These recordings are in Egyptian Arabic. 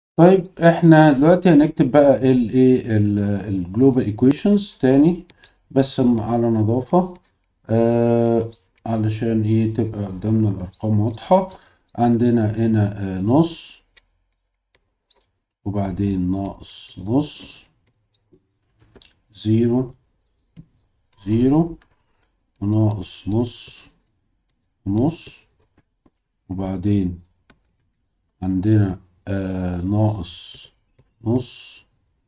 طيب احنا دلوقتي هنكتب بقى الايه الجلوبال ايكويشنز تاني بس على نظافة آه علشان ايه تبقى قدامنا الارقام واضحة عندنا هنا آه نص وبعدين ناقص نص زيرو زيرو وناقص نص ونص وبعدين عندنا آه ناقص نص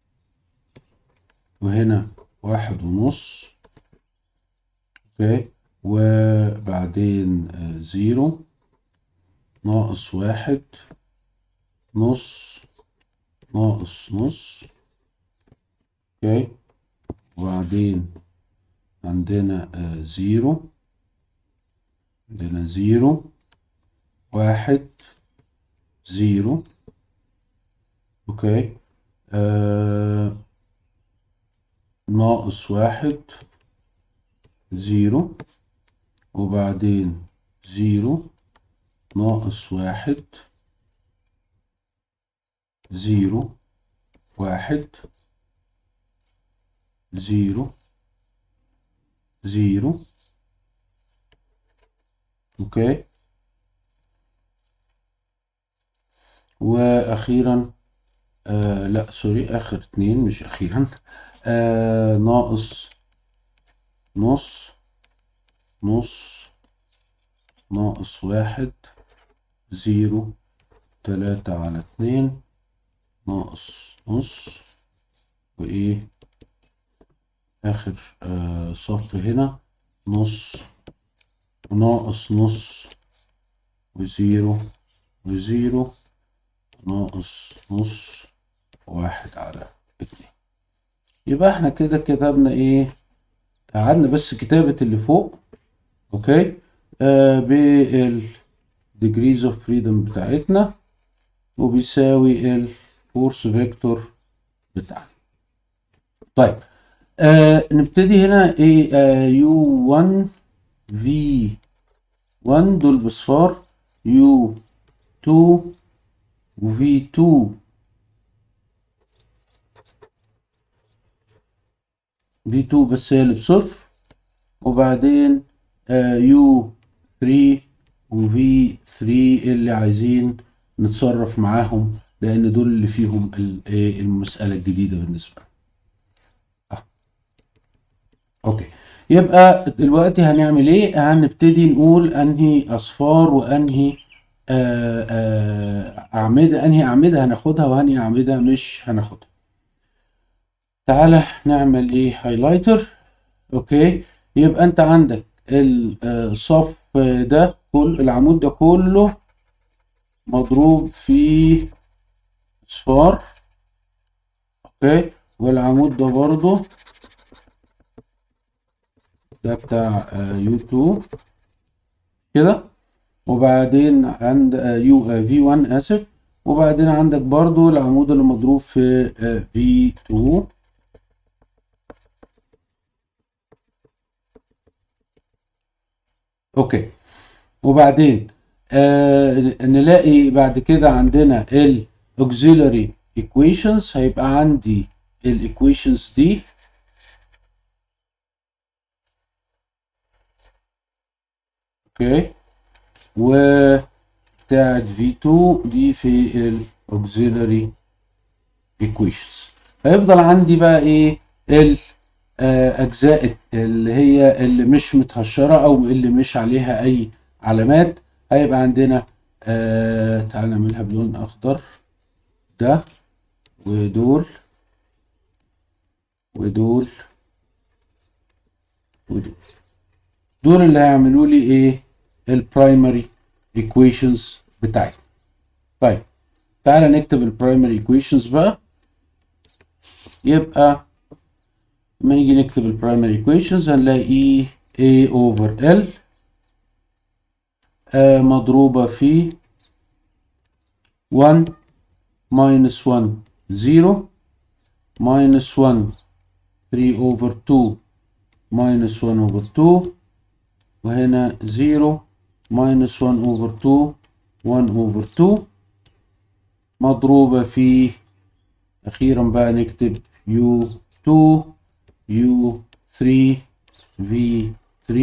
وهنا واحد ونص اوكي وبعدين آه زيرو ناقص واحد نص ناقص نص اوكي وبعدين عندنا آه زيرو عندنا زيرو واحد زيرو اوكي آه ناقص واحد زيرو وبعدين زيرو ناقص واحد زيرو واحد زيرو زيرو اوكي واخيرا آه لا سوري اخر اتنين مش اخيرا آه ناقص نص نص ناقص واحد زيرو تلاتة على اتنين ناقص نص وايه اخر آه صف هنا نص وناقص نص وزيرو وزيرو ناقص نص واحد على اتنين يبقى احنا كده كتبنا ايه قعدنا بس كتابة اللي فوق اوكي آه بال degrees of freedom بتاعتنا وبيساوي الفورس فيكتور بتاعنا طيب آه نبتدي هنا ايه آه يو 1 في 1 دول بصفار يو 2 وفي 2 في 2 بس هي اللي بصفر وبعدين آه يو 3 وفي 3 اللي عايزين نتصرف معاهم لان دول اللي فيهم المسألة الجديدة بالنسبة لنا آه. اوكي يبقى دلوقتي هنعمل ايه هنبتدي نقول انهي اصفار وانهي آآ آآ اعمدة انهي اعمدة هناخدها وانهي اعمدة مش هناخدها تعالى نعمل ايه هايلايتر اوكي يبقى انت عندك الصف ده كل العمود ده كله مضروب في اصفار اوكي والعمود ده برضو ده بتاع يو 2 كده وبعدين عند يو في 1 اسف وبعدين عندك برضو العمود اللي مضروب في في 2 اوكي وبعدين آه نلاقي بعد كده عندنا ال auxiliary equations هيبقى عندي الايكويشنز دي اوكي وبتاعت V2 دي في ال auxiliary equations هيفضل عندي بقى ايه الاجزاء اللي هي اللي مش متهشرة او اللي مش عليها اي علامات هيبقى عندنا آه تعال نعملها بلون اخضر ده ودول ودول ودول دول اللي هيعملوا لي ايه البرايمري ايكويشنز بتاعتنا طيب تعالى نكتب البرايمري ايكويشنز بقى يبقى لما نيجي نكتب البرايمري ايكويشنز هنلاقي A over L آه مضروبة في 1 minus 1 0 minus 1 3 over 2 minus 1 over 2 وهنا 0 minus 1 over 2 1 over 2 مضروبة في أخيرا بقى نكتب U2 U3 V3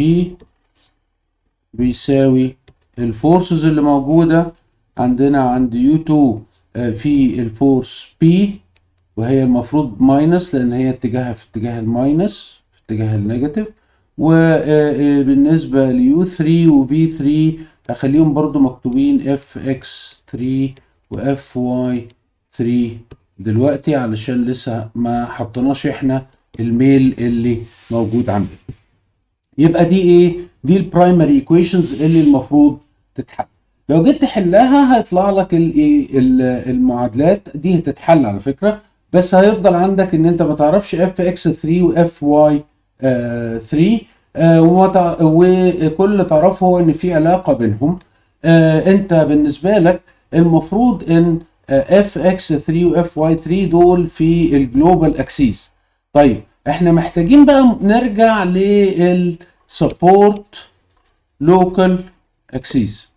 بيساوي الفورسز اللي موجودة عندنا عند U2 آه، في الفورس P وهي المفروض ماينس لأن هي اتجاهها في اتجاه الماينس في اتجاه النيجاتيف وبالنسبة ل U3 و V3 هخليهم برضو مكتوبين FX3 و FY3 دلوقتي علشان لسه ما حطيناش احنا الميل اللي موجود عندنا يبقى دي ايه دي البرايمري ايكويشنز اللي المفروض تتحل لو جيت تحلها هيطلع لك الايه ال- المعادلات دي هتتحل على فكره بس هيفضل عندك ان انت ما تعرفش اف اكس 3 واف واي 3 آه، وما تع- وكل اللي تعرفه هو ان في علاقه بينهم آه، انت بالنسبه لك المفروض ان اف اكس 3 واف واي 3 دول في الجلوبال اكسيس طيب احنا محتاجين بقى نرجع للسبورت لوكال اكسيس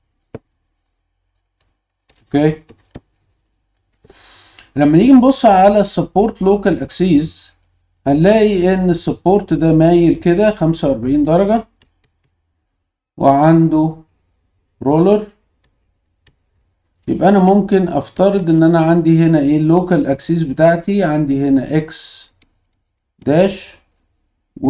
اوكي لما نيجي نبص على السبورت لوكال اكسيس هنلاقي ان السبورت ده مايل كده 45 درجة وعنده رولر يبقى انا ممكن افترض ان انا عندي هنا ايه اللوكال اكسيس بتاعتي عندي هنا اكس داش و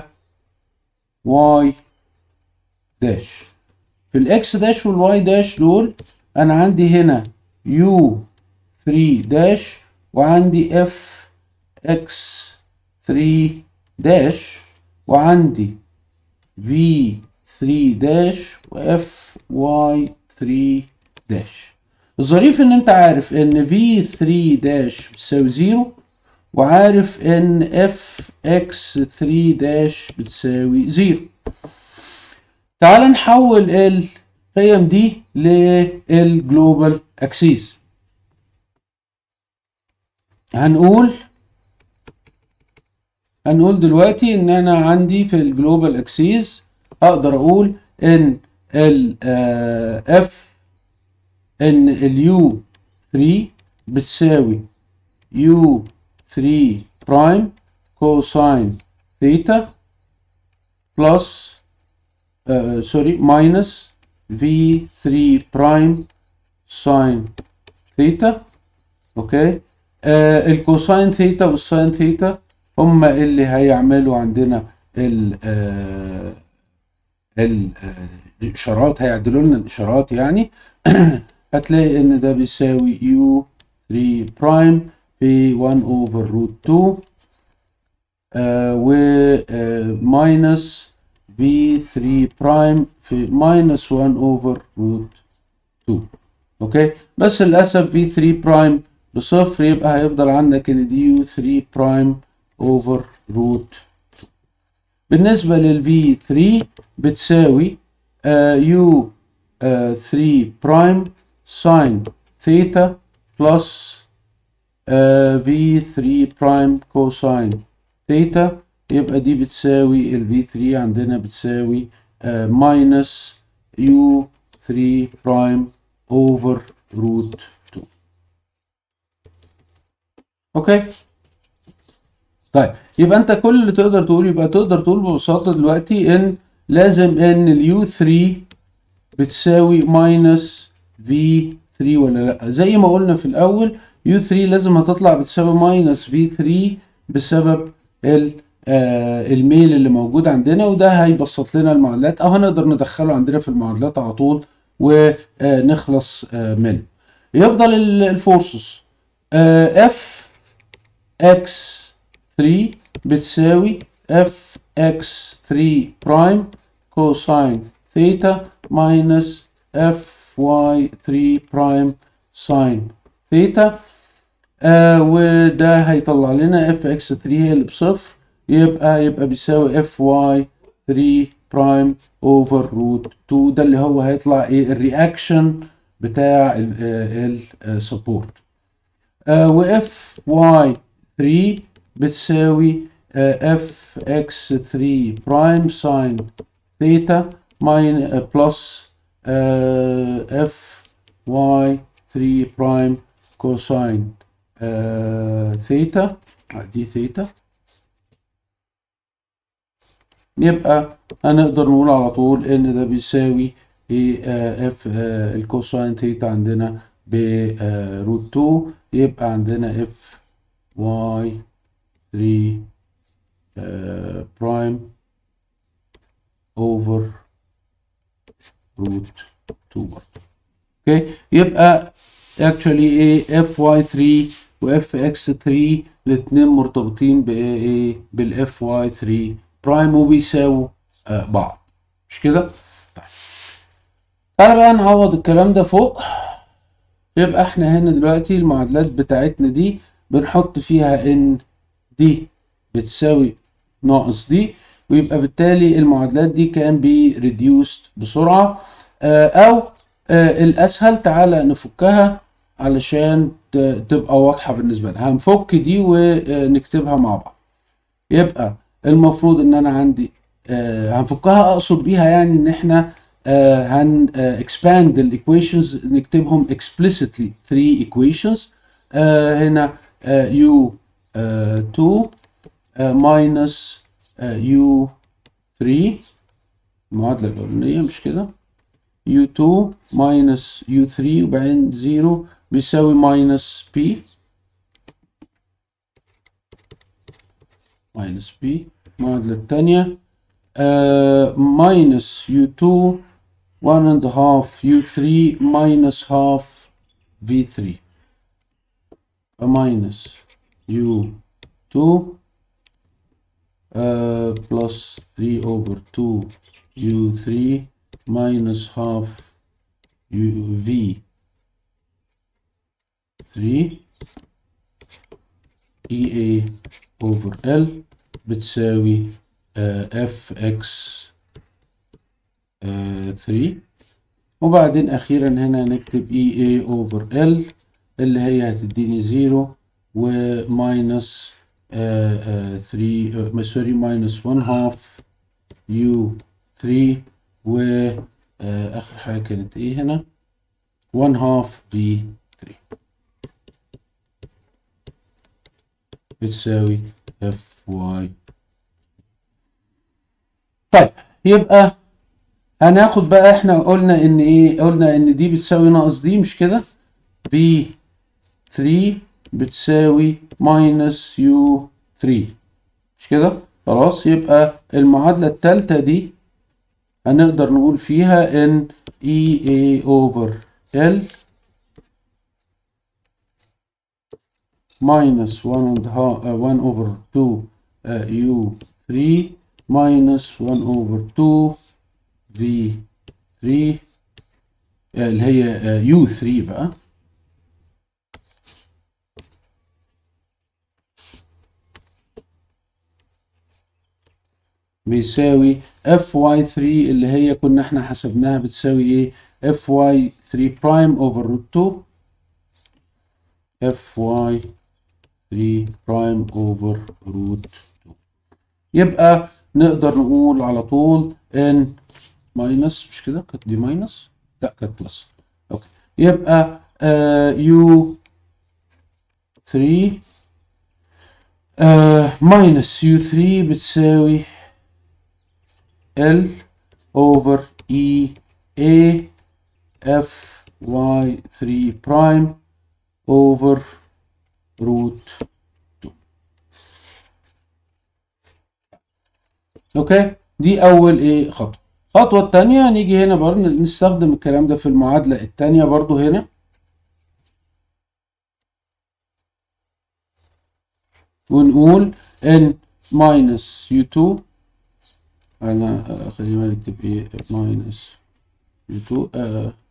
واي داش في الاكس داش والواي داش دول انا عندي هنا يو 3 داش وعندي اف اكس 3 داش وعندي في 3 داش واف واي 3 داش الظريف ان انت عارف ان في 3 داش بتساوي زيرو وعارف ان اف اكس 3 داش بتساوي زيرو تعال نحول القيم دي للجلوبال اكسيس هنقول هنقول دلوقتي ان انا عندي في الجلوبال اكسيس اقدر اقول ان ال اف ان اليو 3 بتساوي يو 3 برايم كوساين ثيتا بلس سوري ماينس في 3 برايم ساين ثيتا اوكي آه الكوساين ثيتا والساين ثيتا هما اللي هيعملوا عندنا ال آه ال آه الاشارات هيعدلوا لنا الاشارات يعني هتلاقي ان ده بيساوي يو 3 برايم في 1 اوفر روت 2 آه و ماينس في 3 برايم في ماينس 1 اوفر روت 2 اوكي بس للاسف في 3 برايم بصفر يبقى هيفضل عندك ان دي يو 3 برايم اوفر روت 2 بالنسبة لل V3 بتساوي يو 3 برايم ساين ثيتا بلس V3 برايم كوساين ثيتا يبقى دي بتساوي ال V3 عندنا بتساوي ماينس يو 3 برايم اوفر روت 2 اوكي طيب يبقى انت كل اللي تقدر تقول يبقى تقدر تقول ببساطه دلوقتي ان لازم ان اليو 3 بتساوي ماينس في 3 ولا لا زي ما قلنا في الاول يو 3 لازم هتطلع بتساوي ماينس في 3 بسبب ال آه الميل اللي موجود عندنا وده هيبسط لنا المعادلات او هنقدر ندخله عندنا في المعادلات على طول ونخلص آه منه يفضل الفورسز اف اكس 3 بتساوي اف اكس 3 برايم كوساين ثيتا ماينس اف واي 3 برايم ساين ثيتا آه وده هيطلع لنا اف اكس 3 هي اللي بصفر يبقى يبقى بيساوي اف واي 3 برايم اوفر روت 2 ده اللي هو هيطلع ايه الرياكشن بتاع السبورت آه واف واي 3 بتساوي اف اكس 3 برايم ساين ثيتا ماين بلس اف واي 3 برايم كوساين آه ثيتا دي ثيتا يبقى هنقدر نقول على طول ان ده بيساوي ايه آه اف آه الكوساين ثيتا عندنا بروت 2 يبقى عندنا اف واي 3 آه برايم اوفر روت 2 برضه اوكي يبقى اكشولي ايه اف واي 3 واف اكس 3 الاثنين مرتبطين بايه ايه بالاف واي 3 برايم وبيساووا آه بعض مش كده طيب تعالى بقى نعوض الكلام ده فوق يبقى احنا هنا دلوقتي المعادلات بتاعتنا دي بنحط فيها ان دي بتساوي ناقص دي ويبقى بالتالي المعادلات دي كان بي ريديوست بسرعة آه او آه الاسهل تعالى نفكها علشان تبقى واضحة بالنسبة لنا هنفك دي ونكتبها مع بعض يبقى المفروض ان انا عندي آه هنفكها اقصد بيها يعني ان احنا آه هن آه expand الايكويشنز نكتبهم explicitly 3 equations آه هنا آه u آه 2 آه minus آه u 3 المعادلة الأولانية مش كده u2 minus u3 وبعدين 0 بيساوي minus p minus p المعادلة الثانية uh, minus u2 one and a half u3 minus half v3 a minus u2 uh, plus 3 over 2 u3 minus half uv 3 EA over L بتساوي آه اف اكس آه 3 وبعدين اخيرا هنا نكتب اي اي اوفر ال اللي هي هتديني 0 وماينس 3 سوري ماينس 1 هاف يو 3 واخر حاجه كانت ايه هنا 1 هاف في 3 بتساوي اف واي طيب يبقى هناخد بقى احنا قلنا ان ايه قلنا ان دي بتساوي ناقص دي مش كده في 3 بتساوي ماينس يو 3 مش كده خلاص يبقى المعادلة الثالثة دي هنقدر نقول فيها ان اي اي اوفر ال minus 1 and half, uh, 1 over 2 uh, u3 minus 1 over 2 v3 uh, اللي هي uh, u3 بقى بيساوي fy3 اللي هي كنا احنا حسبناها بتساوي ايه fy3 prime over root 2 fy 3 برايم اوفر روت 2 يبقى نقدر نقول على طول ان ماينس مش كده كانت دي ماينس لا كانت بلس اوكي يبقى يو 3 ماينس يو 3 بتساوي ال اوفر اي اي اف واي 3 برايم اوفر روت 2 اوكي دي اول ايه خطوه الخطوه الثانيه نيجي هنا برضه نستخدم الكلام ده في المعادله الثانيه برضه هنا ونقول ان ماينس يو 2 انا خلينا نكتب ايه ماينس يو 2